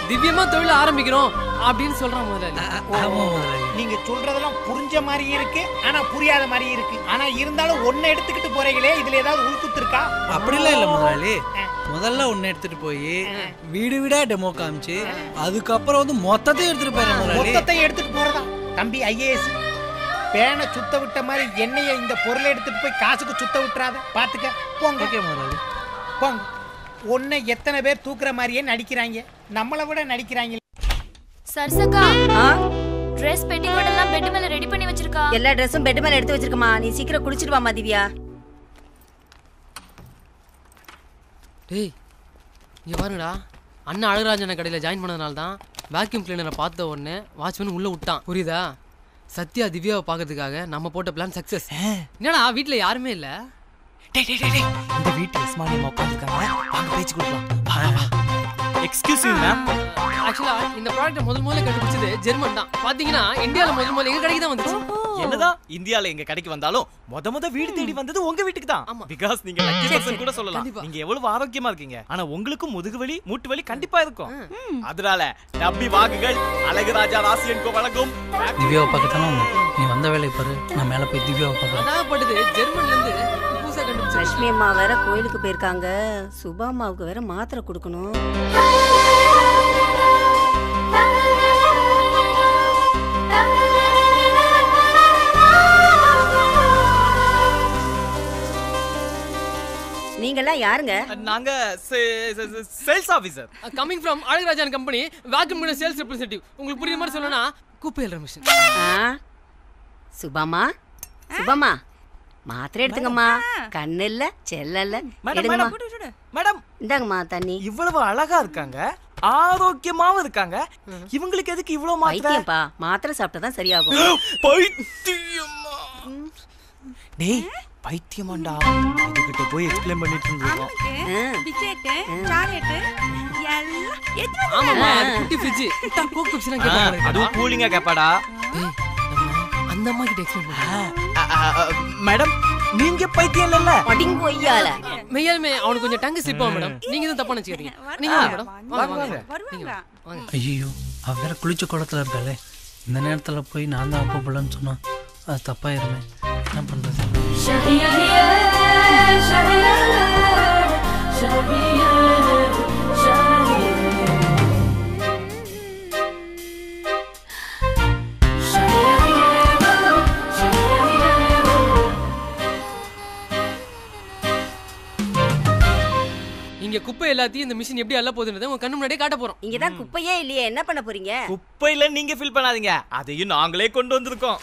திவ்யமா தொழில் ஆரம்பிக்கிறோம் அப்படின்னு சொல்றான் முதலாளி ஆமா முதலாளி நீங்க சொல்றதெல்லாம் புரிஞ்ச மாதிரி இருக்கு ஆனா புரியாத மாதிரி இருக்கு ஆனா இருந்தாலும் ஒன்ன எடுத்துக்கிட்டு போறீங்களே இதுல ஏதாவது உள்குத்து இருக்கா அப்படிலாம் இல்ல முதலாளி முதல்ல ஒன்னு எடுத்துட்டு போய் வீடு வீடா டெமோ காமிச்சு அதுக்கப்புறம் வந்து மொத்தத்தையும் எடுத்துட்டு போயிடுறேன் முதலாளி மொத்தத்தை எடுத்துட்டு போறதா தம்பி ஐஏஎஸ் பேனை சுத்த விட்ட மாதிரி என்னைய இந்த பொருளை எடுத்துட்டு போய் காசுக்கு சுத்த விட்டுறாத பாத்துக்க போங்க ஓகே முதலாளி போங்க ஒன்னை எத்தனை பேர் தூக்குற மாதிரியே நடிக்கிறாங்க நம்மளை விட நடிக்கிறாங்க சரசக்கா ஆ ட்ரெஸ் பெட்டிகோட் எல்லாம் பெட் மேல ரெடி பண்ணி வச்சிருக்கா எல்லா ட்ரெஸ்ஸும் பெட் மேல எடுத்து வச்சிருக்கமா நீ சீக்கிரம் குளிச்சிட்டு வாமா திவ்யா டேய் இங்க பாருங்கடா அண்ணன் அழகராஜன கடையில் ஜாயின் பண்ணதுனால தான் வேக்யூம் கிளீனரை பார்த்த உடனே வாட்ச்மேன் உள்ள விட்டான் புரியுதா சத்யா திவ்யாவை பார்க்கறதுக்காக நம்ம போட்ட பிளான் சக்சஸ் என்னடா வீட்டில் யாருமே இல்லை டேய் டேய் டேய் டேய். இந்த வீட்டு இஸ்மானியம் உட்காந்துருக்காங்க வாங்க பேச்சு கொடுக்கலாம் எக்ஸ்கியூஸ் மீ மேம் ஆக்சுவலா இந்த ப்ராடக்ட்டை முதல் முதல்ல கண்டுபிடிச்சது ஜெர்மன் தான் பாத்தீங்கன்னா இந்தியாவில் முதல் முதல்ல எங்க கடைக்கு தான் வந்துச்சு என்னதான் இந்தியால எங்க கடைக்கு வந்தாலும் முத முத வீடு தேடி வந்தது உங்க வீட்டுக்கு தான் ஆமா. பிகாஸ் நீங்க லக்கி பர்சன் கூட சொல்லலாம் கண்டிப்பா. நீங்க எவ்வளவு ஆரோக்கியமா இருக்கீங்க ஆனா உங்களுக்கும் முதுகு வலி மூட்டு வலி கண்டிப்பா இருக்கும் அதனால டப்பி வாங்குகள் அழகுராஜா ராசியன்கோ வழங்கும் திவ்யாவை பார்க்கத்தானே நீ வந்த வேலையை பாரு நான் மேலே போய் திவ்யாவை பார்க்குறேன் அதாகப்பட்டது ஜெர்மன்ல இருந்து புதுசா கண்டுபிடிச்ச லட்சுமி அம்மா வேற கோயிலுக்கு போயிருக்காங்க சுபா அம்மாவுக்கு வேற மாத்திரை கொடுக்கணும் நீங்கெல்லாம் யாருங்க நாங்க sales officer coming from Alagarajan company vacuum cleaner sales representative உங்களுக்கு புரியுற மாதிரி சொல்லணும்னா குப்பையல்ற மிஷின் ஆ சுபாமா சுபாமா மாத்திரை எடுத்துங்கம்மா கண்ணு இல்ல செல்ல இல்ல மேடம் எடுங்கம்மா மேடம் மேடம் இந்தாங்கம்மா தண்ணி இவ்வளவு அழகா இருக்காங்க ஆரோக்கியமாவும் இருக்காங்க இவங்களுக்கு எதுக்கு இவ்வளவு மாத்திரை வைத்தியம்ப்பா மாத்திரை சாப்பிட்டா தான் சரியாகும் பைத்தியமா டேய் பைத்தியமாண்டா இதுகிட்ட போய் எக்ஸ்பிளைன் பண்ணிட்டு இருந்திருக்கோம் ஆ. பிஸ்கெட்டு சாக்லேட்டு எல்லாம் எது ஆமாமா அது குட்டி ஃப்ரிட்ஜ் தான் கோக் பெப்சி எல்லாம் கேட்பாங்க அதுவும் கூலிங்கா கேப்பாடா டேய் நம்ம அந்த அம்மா கிட்ட எக்ஸ்பிளைன் பண்ணுங்க மேடம் நீங்க பைத்தியம் இல்லல்ல அடிங்க ஒய்யால மெய்யாலுமே அவனுக்கு கொஞ்சம் டங்கு ஸ்லிப் ஆகும் மேடம் நீங்க தான் தப்பா நினைச்சுக்கிறீங்க நீங்க வாங்க மேடம் வாங்க வாங்க வருவாங்க வாங்க ஐயோ அவ வேற குளிச்ச குளத்துல இருக்காளே இந்த நேரத்துல போய் நான் தான் அப்பா பிள்ளைன்னு சொன்னா அது தப்பாயிருமே என்ன பண்றது இங்க குப்பை எல்லாத்தையும் இந்த மிஷின் எப்படி அள்ள போகுதுன்றதை உங்க கண்ணு முன்னாடியே காட்ட போறோம் இங்கதான் குப்பையே இல்லையே என்ன பண்ண போறீங்க குப்பையில நீங்க ஃபீல் பண்ணாதீங்க அதையும் நாங்களே கொண்டு வந்திருக்கோம்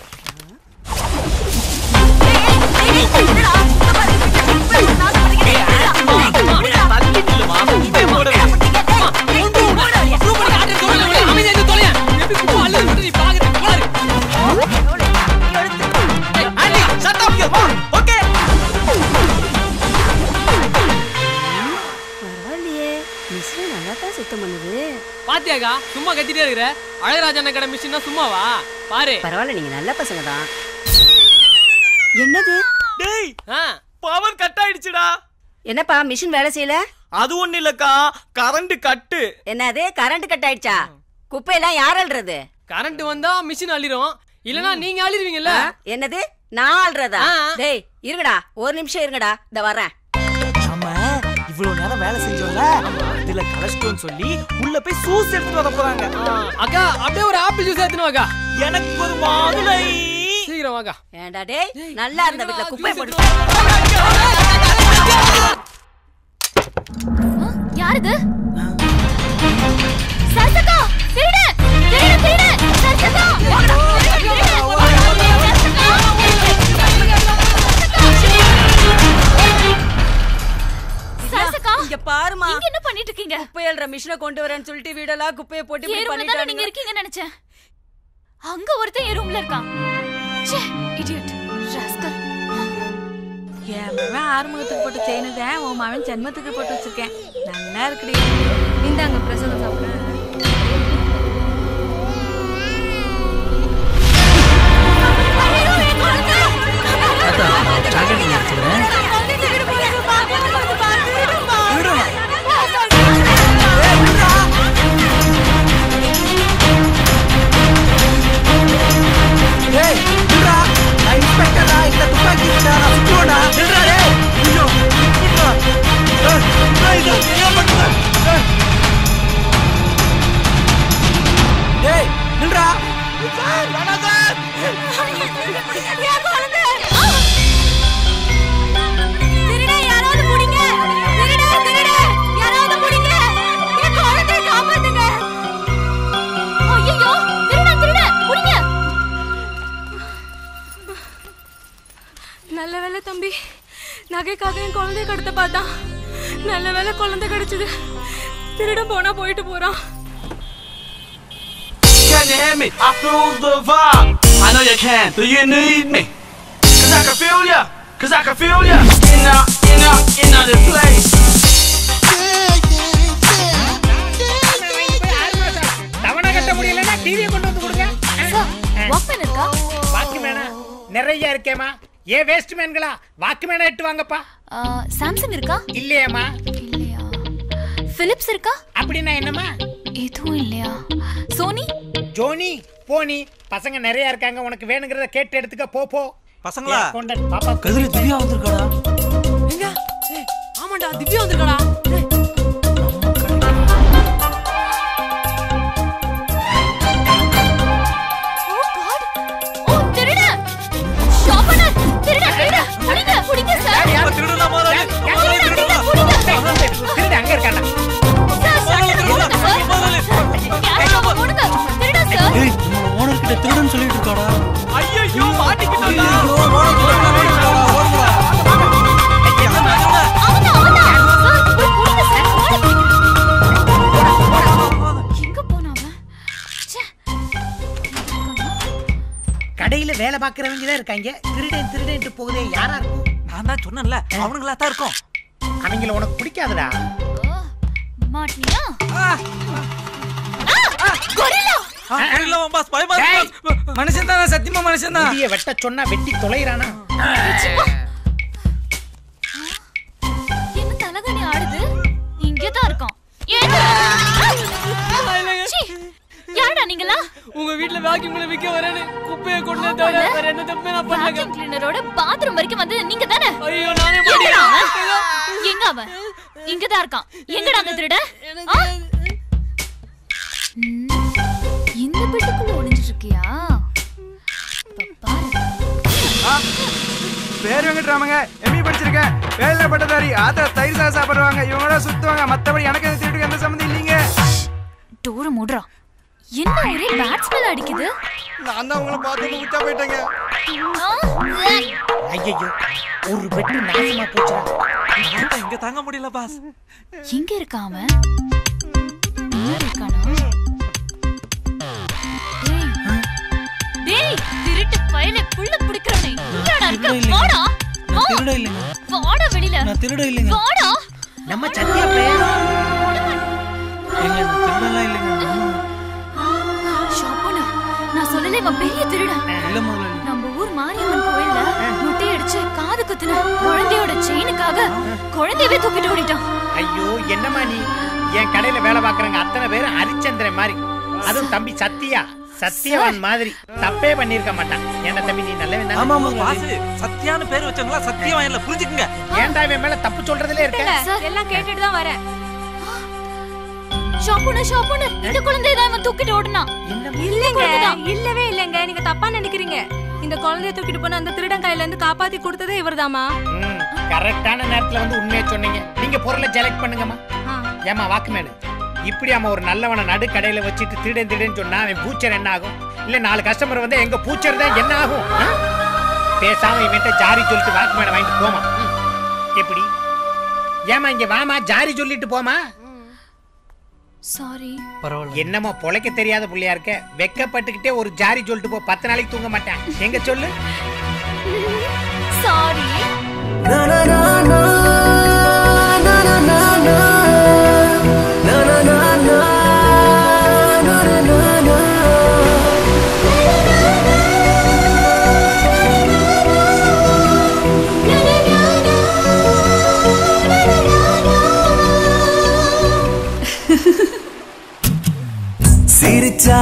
தள்ளி நில்லுமா. குப்பையை போடுங்க. அமைதியா இருந்து தொலையேன். எப்படி குப்பை அள்ளுதுன்னு மட்டும் நீ பாக்குற. பாரு. Aunty, shut up your mouth. Okay. பரவாயில்லையே மிஷின் நல்லா தான் சுத்தம் பண்ணுது பாத்தியாக்கா சும்மா கத்திட்டே இருக்கிற அழகராஜன் கடை மிஷின்னா சும்மாவா பாரு பரவாயில்ல நீங்க நல்ல பசங்க தான் என்னது டேய் ஆ பவர் கட் ஆயிடுச்சுடா என்னப்பா மிஷின் வேலை செய்யல அது ஒண்ணு இல்லக்கா கரண்ட் கட்டு என்னது கரண்ட் கட் ஆயிடுச்சா குப்பையெல்லாம் யார் அள்ளுறது கரண்ட் வந்தா மிஷின் அள்ளிரும் இல்லனா நீங்க அள்ளிருவீங்கல்ல ஆ? என்னது நான் ஆள்றதா ஆ. டேய் இருங்கடா ஒரு நிமிஷம் இருங்கடா இந்த வரேன் நம்ம இவ்வளவு நேரம் வேலை செஞ்சோம்ல இதுல கலஸ்டோன்னு சொல்லி உள்ள போய் சூஸ் எடுத்துட்டு வர போறாங்க ஆ, அக்கா அப்படியே ஒரு ஆப்பிள் ஜூஸ் எடுத்துன்னு வாக்கா எனக்கு ஒரு மாதுளை சீக்கிரம் வாக்கா ஏண்டா டேய் நல்லா இருந்த வீட்டுல குப்பை juice போட்டு யார் இது சரசக்கா திருடு திருடு திருடு சரசக்கா சரசக்கா இங்க பாருமா இங்க என்ன பண்ணிட்டு இருக்கீங்க குப்பை அள்ளுற மிஷினை கொண்டு வரேன்னு சொல்லிட்டு வீடெல்லாம் குப்பையை போட்டு இப்படி என் ரூம்ல தானே நீங்க பண்ணிட்டானுங்க இருக்கீங்கன்னு நினைச்சேன் அங்க ஒருத்தன் என் ரூம்ல இருக்கான் ச்சே இடியட் ராஸ்கல் என் மகன் ஆறுமுகத்துக்கு போட்டு செய்யணுதேன் உன் மகன் ஜென்மத்துக்கு போட்டு வச்சிருக்கேன் நல்லா இருக்குடி இந்தாங்க பிரசாதம் சாப்பிடுறேன் அத்தா நான் சாக்லேட் எடுத்துக்கிறேன் ஏய், விடுடா. நகைக்காக என் குழந்தைய கடத்த பார்த்தான் நல்ல வேளை குழந்தை கிடைச்சது திருட போனா போயிட்டு போறான் Can you hear me? I feel the vibe. I know you can. Do you need me? Cause I can feel ya. Cause I can feel ya. In out, in out, in out the place. தவணை கட்ட முடியலன்னா டிவியை கொண்டு வந்து கொடுங்க Walkman இருக்கா வாக்குமேனா நிறைய இருக்கேமா ஏ waste மேன்களா வாக்குமேனா எட்டு வாங்கப்பா சாம்சங் இருக்கா இல்லையாம்மா இல்லையா பிலிப்ஸ் இருக்கா அப்படின்னா என்னம்மா எதுவும் இல்லையா சோனி ஜோனி போனி பசங்க நிறைய இருக்காங்க உனக்கு வேணுங்கிறத கேட்டு எடுத்துக்க போ போ பசங்களா? ஏ, accountant, பாப்பா கதிரி திவ்யா வந்திருக்காடா எங்க ஏய், ஆமாண்டா திவ்யா வந்திருக்காடா ஏய், ஓ காட் ஓ திருட ஷாப்பனர் திருட திருட புடிங்க புடிங்க சார் திருடுனா முதலாளி முதலாளி திருடுனா திருடு அங்க இருக்காண்டா சார் ஷாப்பனர் திருடுங்க சார் யாரோ புடுங்க திருட சார் ஏய் நம்ம ஓனர் கிட்ட திருடுன்னு சொல்லிட்டு இருக்காடா ஐயோ மாட்டிக்கிட்டோம்டா ஓனர் கிட்ட திருடுன்னு சொல்லிட்டு இருக்காடா ஓடுடா அவனா அவனா சார் போய் புடிங்க சார் ஓட புடிங்க எங்க போனா அவன் ச்சே கடையில வேலை பாக்குறவங்க தான் இருக்காங்க திருடன் திருடன்ட்டு போகுதே யாரா இருக்கும் நான் தான் சொன்னேன்ல அவனுங்களா தான் இருக்கும் அவங்கள உனக்கு பிடிக்காதுடா ஓ, மாட்டினியா ஆ, கொரில்லா இல்ல பாஸ் பயமா டேய், இருக்கு boss. மனுஷன் தான் சத்தியமா மனுஷன் தான் முடிய வெட்ட சொன்னா வெட்டி தொலைறானா என்ன தலகணி ஆடுது இங்கதான் இருக்கான் ஏன் சீ, யாருடா நீங்களா உங்க வீட்ல வேக்யூம் கிளீனர் விக்க வரேன்னு குப்பையை கொண்டு வந்து தவிர வேற எந்த தப்புமே நான் பண்ணலங்க வாக்யூம் கிளீனரோட பாத்ரூம் வரைக்கும் வந்தது நீங்க தானே ஐயோ நானே எங்கடா மாட்டேன் அவன்? எங்க அவன் இங்கதான் இருக்கான் எங்கடா அந்த திருட ஆ? ம், இந்த பெட்டுக்குள்ள ஒளிஞ்சிட்டு இருக்கியா இப்ப பாரு பேர் வெங்கட்ராமங்க எம்இ படிச்சிருக்கேன் வேலையில பட்டதாரி ஆத்திர தயிர் சாதம் சாப்பிடுவாங்க இவங்களோட சுத்துவாங்க மத்தபடி எனக்கு இந்த திருட்டுக்கு எந்த சம்மந்தம் இல்லைங்க டோர மூடுறா என்ன ஒரே பேட் ஸ்மெல் அடிக்குது நான் தான் உங்களை பார்த்து விட்டா போயிட்டேங்க ஆ? ஐயோ ஒரு வெட்டு நாசமா போச்சுடா என்னால இங்க தாங்க முடியல பாஸ் எங்க இருக்கான் அவன் முன்னாடி இருக்கானா டேய் டேய் திருட்டு பயலே புள்ள பிடிக்கிறவனே இங்கடா இருக்க திருட இல்லைங்க. வாடா நான் திருட இல்லைங்க வாடா வெளியில நான் திருட இல்லைங்க வாடா நம்ம சத்தியா பையன் ஏங்க நான் திருடலாம் இல்லைங்க ஷாப்புனா நான் சொல்லல இவன் பெரிய திருடன் இல்ல முதலாளி நம்ம ஊர் மாரியம்மன் கோயில்ல முட்டை அடிச்சு காது குத்துன குழந்தையோட செயினுக்காக குழந்தையவே தூக்கிட்டு ஓடிட்டான் ஐயோ என்னம்மா நீ என் கடையில வேலை பாக்குறவங்க அத்தனை பேரும் ஹரிச்சந்திரன் மாதிரி அதுவும் தம்பி சத்தியா சத்தியவான் மாதிரி தப்பே பண்ணிருக்க மாட்டான் ஏன்டா தம்பி நீ நல்லவன் தானே? ஆமா முதலாளி பாஸ் சத்தியான பேர் வச்சவங்களா சத்தியமா இல்ல புரிஞ்சுக்குங்க ஏன்டா இவன் மேல தப்பு சொல்றதுல இருக்க சார் எல்லாம் கேட்டுட்டு தான் வரேன் ஷாப்புனா ஷாப்புனா இந்த குழந்தைய தான் இவன் தூக்கிட்டு ஓடுனான் இல்லங்க குழந்தைதான். இல்லவே இல்லங்க நீங்க தப்பா நினைக்கிறீங்க இந்த குழந்தைய தூக்கிட்டு போன அந்த திருடன் கையில இருந்து காப்பாத்தி கொடுத்ததே இவர்தாம்மா ம், கரெக்டான நேரத்துல வந்து உண்மையை சொன்னீங்க நீங்க பொருளை செலக்ட் பண்ணுங்கம்மா ஆ. ஏமா வாக்குமேனு இப்படி அவன் ஒரு நல்லவனை நடு கடையில வச்சுட்டு திருடன் திருடன் சொன்னா அவன் பூச்சர் என்ன ஆகும் இல்ல நாலு கஸ்டமர் வந்து எங்க பூச்சர் தான் என்ன ஆகும் ஆ? பேசாம இவன்ட்ட ஜாரி சொல்லிட்டு வாக்குமேனை வாங்கிட்டு போமா ம். எப்படி ஏமா இங்க வாமா ஜாரி சொல்லிட்டு போமா சாரி பரவாயில்ல என்னம்மா பொழைக்க தெரியாத புள்ளையா இருக்க வெக்கப்பட்டுக்கிட்டே ஒரு ஜாரி சொல்லிட்டு போ பத்து நாளைக்கு தூங்க மாட்டேன் எங்க சொல்லு சாரி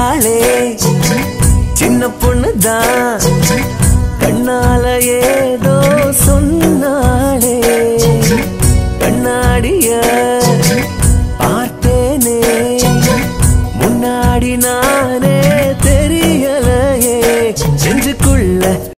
சிரிச்சாளே சின்ன பொண்ணுதான் கண்ணால ஏதோ